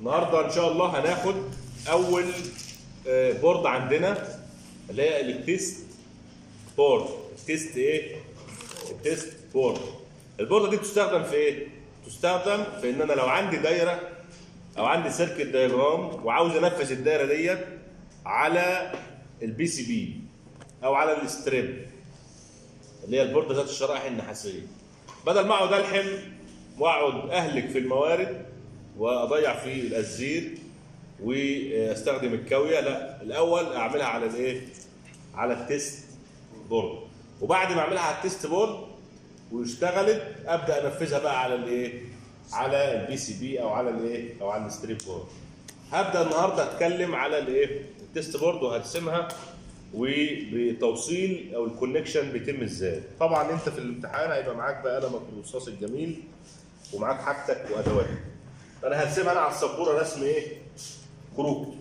النهارده ان شاء الله هناخد اول آه، بورد عندنا اللي هي التيست بورد التيست ايه التيست بورد البورده دي تستخدم في ايه تستخدم في ان انا لو عندي دايره او عندي سيركت دايجرام وعاوز انفذ الدايره ديت على البي سي بي او على الستريب اللي هي البورده ذات الشرائح النحاسيه بدل ما اقعد الحم واقعد اهلك في الموارد واضيع في الازير واستخدم الكاويه لا الاول اعملها على الايه على التيست بورد وبعد ما اعملها على التيست بورد واشتغلت ابدا انفذها بقى على الايه على البي سي بي او على الايه او على الستريب بورد هبدا النهارده اتكلم على الايه التيست بورد وهرسمها وبتوصيل او الكونكشن بيتم ازاي طبعا انت في الامتحان هيبقى معاك بقى قلمك الرصاص الجميل ومعاك حاجتك وادواتك انا هرسمها انا على السبوره رسم ايه كروت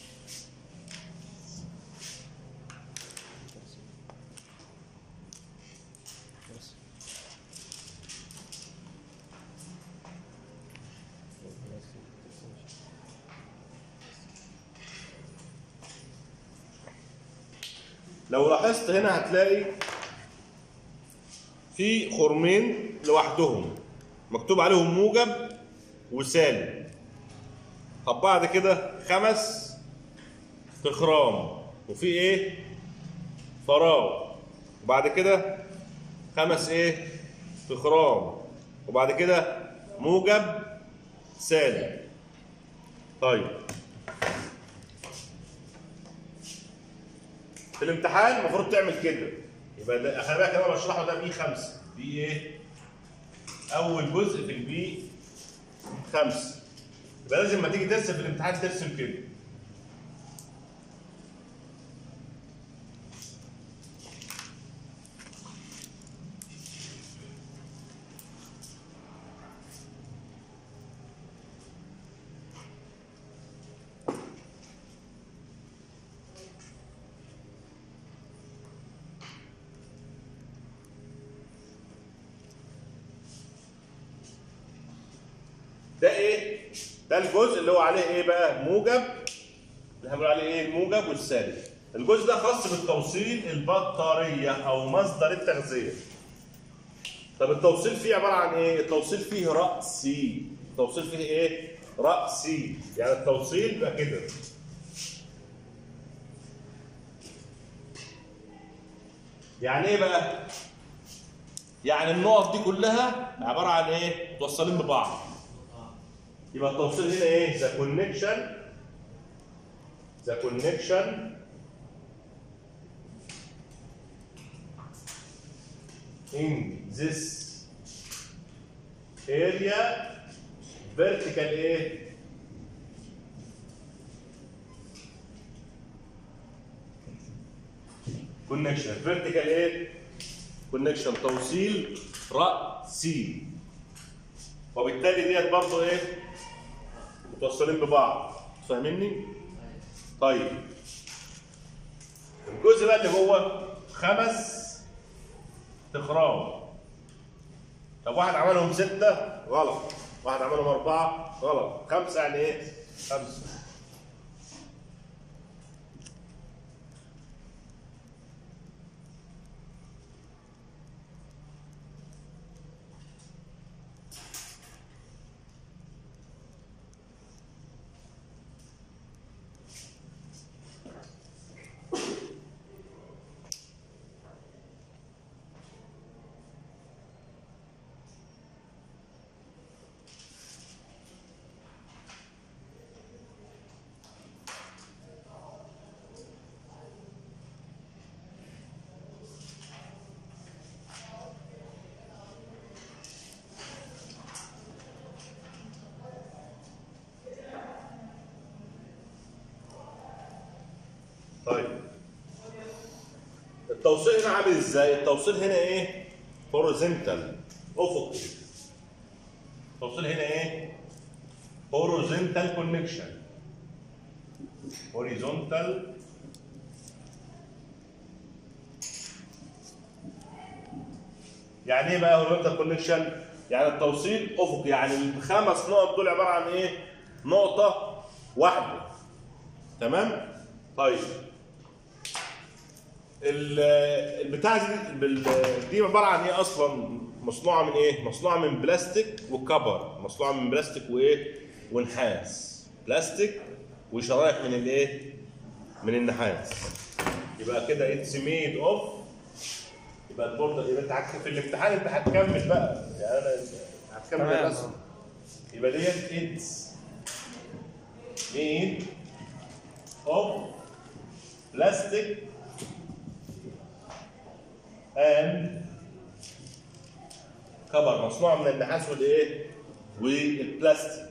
لو لاحظت هنا هتلاقي في خرمين لوحدهم مكتوب عليهم موجب وسالب طب بعد كده خمس تخرام وفي ايه فراغ وبعد كده خمس ايه تخرام وبعد كده موجب سالب طيب في الامتحان المفروض تعمل كده يبقى ده خلي بالك انا بشرحه ده بي 5 بي ايه؟ اول جزء في البي 5 يبقى لازم لما تيجي ترسم في الامتحان ترسم كده ده ايه؟ ده الجزء اللي هو عليه ايه بقى؟ موجب اللي هنقول عليه ايه؟ الموجب والسالب. الجزء ده خاص بالتوصيل البطاريه او مصدر التغذيه. طب التوصيل فيه عباره عن ايه؟ التوصيل فيه رأسي. التوصيل فيه ايه؟ رأسي. يعني التوصيل بيبقى كده. يعني ايه بقى؟ يعني النقط دي كلها عباره عن ايه؟ متوصلين ببعض. يبقى التوصيل هنا ايه؟ ذا كونكشن ذا كونكشن in this area vertical ايه؟ كونكشن فيرتيكال ايه؟ كونكشن توصيل رأسي وبالتالي ديت برضه ايه؟ متوصلين ببعض فاهميني؟ طيب الجزء بقى اللي هو خمس تخرام طب واحد عملهم ستة غلط واحد عملهم أربعة غلط خمسة يعني إيه؟ خمسة طيب التوصيل هنا عامل ازاي؟ التوصيل هنا ايه؟ هوريزونتال افقي التوصيل هنا ايه؟ هوريزونتال كونكشن هوريزونتال يعني ايه بقى هوريزونتال كونكشن؟ يعني التوصيل افقي يعني الخمس نقط دول عباره عن ايه؟ نقطه واحده تمام طيب ال- البتاع دي بال- دي عباره عن ايه اصلا مصنوعه من ايه مصنوعه من بلاستيك وكبر مصنوعه من بلاستيك وايه ونحاس بلاستيك وشرايح من الايه من النحاس يبقى كده اتس ميد اوف يبقى البوردة يبقى انت هت- في الامتحان انت هتكمل بقى يعني انا هتكمل تمام. الرسم يبقى ديت اتس ميد اوف بلاستيك and كبر مصنوع من النحاس والايه والبلاستيك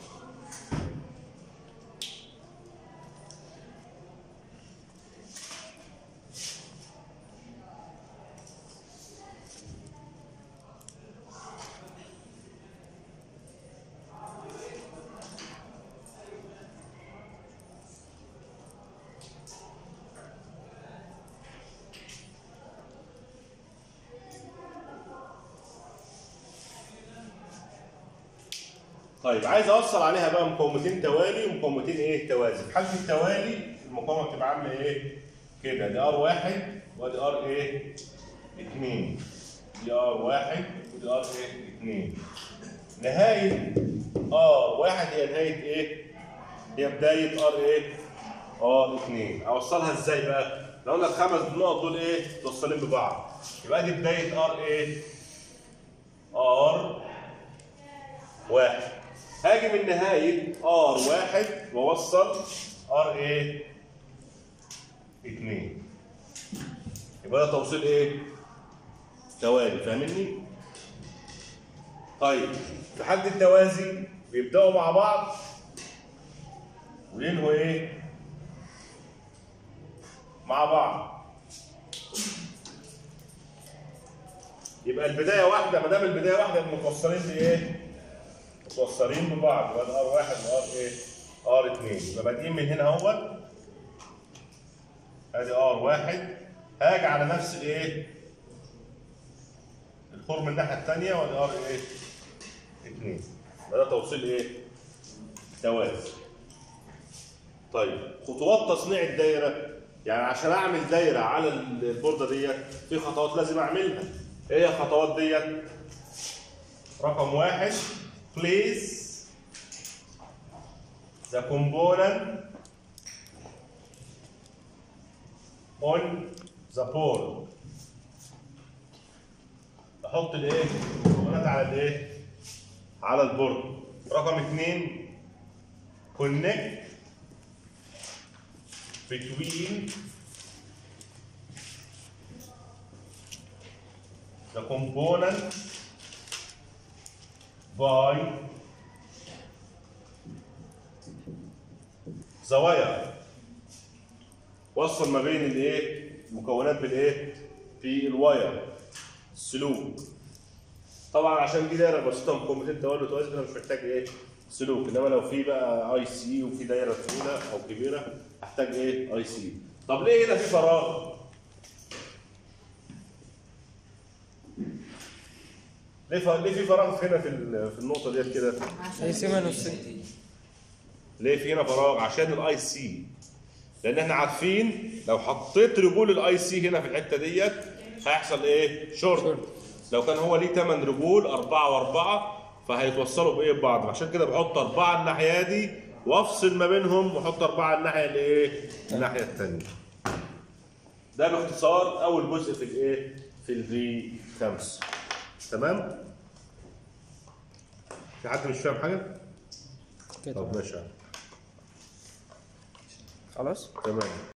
طيب عايز اوصل عليها بقى مقاومتين توالي ومقاومتين ايه توازي في حاله التوالي المقاومه بتبقى عامله ايه كده دي ار واحد وادي ار ايه اتنين دي ار واحد ودي ار ايه اتنين نهايه ار واحد هي نهايه ايه هي بدايه ار ايه ار اتنين اوصلها ازاي بقى لو قلنا الخمس نقط دول ايه متوصلين ببعض يبقى دي بدايه ار ايه ار واحد هاجي من نهاية ار واحد واوصل ار ايه؟ اتنين يبقى ده توصيل ايه؟ توالي فاهمني؟ طيب في حد التوازي بيبدأوا مع بعض وينهوا ايه؟ مع بعض يبقى البداية واحدة ما دام البداية واحدة متوصلين بإيه؟ متوصلين ببعض يبقى ده ار واحد وار ايه؟ ار اتنين يبقى بادئين من هنا اهوت ادي ار واحد هاجي على نفس الايه؟ الخور من الناحية التانية وادي ار ايه؟ اتنين يبقى ده توصيل ايه؟ توازي طيب خطوات تصنيع الدايرة يعني عشان اعمل دايرة على البوردة ديت في خطوات لازم اعملها ايه هي الخطوات ديت؟ رقم واحد place the component on the board احط الايه الكومبوننت على الايه على البورد رقم اثنين connect between the component by the wire وصل ما بين الايه المكونات بالايه في الواير سلوك طبعا عشان دي دايره بسيطه مقاومتين توالد وتوازي انا مش محتاج ايه سلوك انما لو في بقى اي سي وفي دايره طويله او كبيره احتاج ايه اي سي طب ليه هنا في فراغ ليه ف... ليه في فراغ هنا في ال- في النقطه ديت كده اي سيمن والستين ليه في هنا فراغ عشان الاي سي لان احنا عارفين لو حطيت رجول الاي سي هنا في الحته ديت هيحصل ايه شورت لو كان هو ليه 8 رجول 4 و4 فهيتوصلوا بايه ببعض عشان كده بحط اربعه الناحيه دي وافصل ما بينهم واحط اربعه الناحيه الايه الناحيه الثانيه ده باختصار اول جزء في الايه في الفي 5 تمام في حد مش فاهم حاجه كده طب ماشي خلاص تمام